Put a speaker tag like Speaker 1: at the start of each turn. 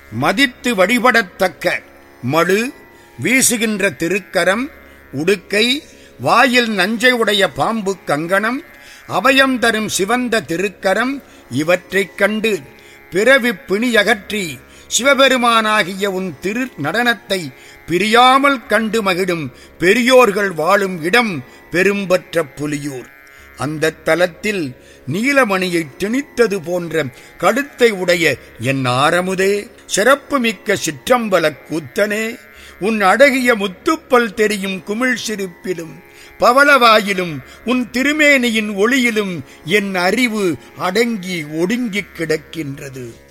Speaker 1: மதித்து வழிபடத்தக்க மழு வீசுகின்ற திருக்கரம் உடுக்கை வாயில் நஞ்சை உடைய பாம்பு கங்கணம் அபயம் தரும் சிவந்த திருக்கரம் இவற்றைக் கண்டு பிறவி பிணியகற்றி சிவபெருமானாகிய உன் திரு நடனத்தை பிரியாமல் கண்டு மகிழும் பெரியோர்கள் வாழும் இடம் பெரும்பற்ற புலியூர் அந்த தலத்தில் நீலமணியை திணித்தது போன்ற கழுத்தை உடைய என் ஆரமுதே சிறப்புமிக்க சிற்றம்பல கூத்தனே உன் அழகிய முத்துப்பல் தெரியும் குமிழ் சிரிப்பிலும் பவளவாயிலும் உன் திருமேனியின் ஒளியிலும் என் அறிவு அடங்கி ஒடுங்கிக் கிடக்கின்றது